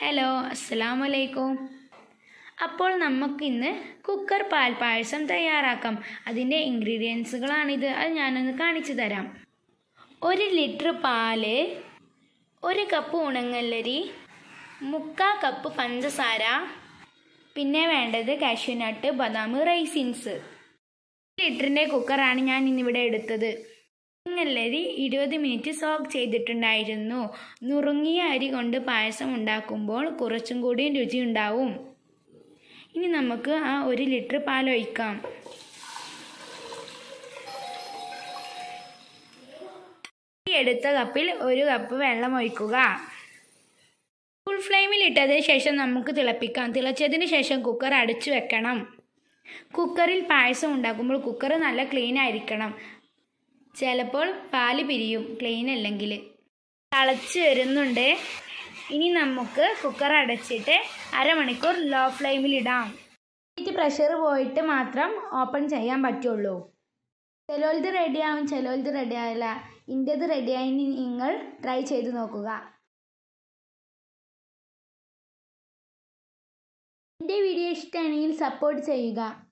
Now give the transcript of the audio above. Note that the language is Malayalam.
ഹലോ അസ്സലാമു അലൈക്കും അപ്പോൾ നമുക്കിന്ന് കുക്കർ പാൽ പായസം തയ്യാറാക്കാം അതിൻ്റെ ഇൻഗ്രീഡിയൻസുകളാണിത് അത് ഞാനൊന്ന് കാണിച്ചു തരാം ഒരു ലിറ്റർ പാല് ഒരു കപ്പ് ഉണങ്ങല്ലരി മുക്കാ കപ്പ് പഞ്ചസാര പിന്നെ വേണ്ടത് കാഷ്യൂനട്ട് ബദാം റൈസിൻസ് ലിറ്ററിൻ്റെ കുക്കറാണ് ഞാൻ ഇന്നിവിടെ എടുത്തത് ഉണങ്ങല്ലരി ഇരുപത് മിനിറ്റ് സോക്ക് ചെയ്തിട്ടുണ്ടായിരുന്നു നുറുങ്ങിയ അരി കൊണ്ട് പായസം ഉണ്ടാക്കുമ്പോൾ കുറച്ചും കൂടി രുചി ഉണ്ടാവും ഇനി നമുക്ക് ആ ഒരു ലിറ്റർ പാൽ ഒഴിക്കാം ഈ എടുത്ത കപ്പിൽ ഒരു കപ്പ് വെള്ളം ഒഴിക്കുക ഫുൾ ഫ്ലെയിമിൽ ഇട്ടതിന് ശേഷം നമുക്ക് തിളപ്പിക്കാം തിളച്ചതിന് ശേഷം കുക്കർ അടച്ചു വെക്കണം കുക്കറിൽ പായസം ഉണ്ടാക്കുമ്പോൾ കുക്കർ നല്ല ക്ലീൻ ആയിരിക്കണം ചിലപ്പോൾ പാല് പിരിയും ക്ലീൻ അല്ലെങ്കിൽ തിളച്ച് വരുന്നുണ്ട് ഇനി നമുക്ക് കുക്കർ അടച്ചിട്ട് അരമണിക്കൂർ ലോ ഫ്ലെയിമിൽ ഇടാം എന്നിട്ട് പ്രഷർ പോയിട്ട് മാത്രം ഓപ്പൺ ചെയ്യാൻ പറ്റുള്ളൂ ചിലോലത് റെഡിയാവും ചിലോലത് റെഡി ആവില്ല ഇൻ്റേത് റെഡിയായി നിങ്ങൾ ട്രൈ ചെയ്ത് നോക്കുക എൻ്റെ വീഡിയോ ഇഷ്ടമാണെങ്കിൽ സപ്പോർട്ട് ചെയ്യുക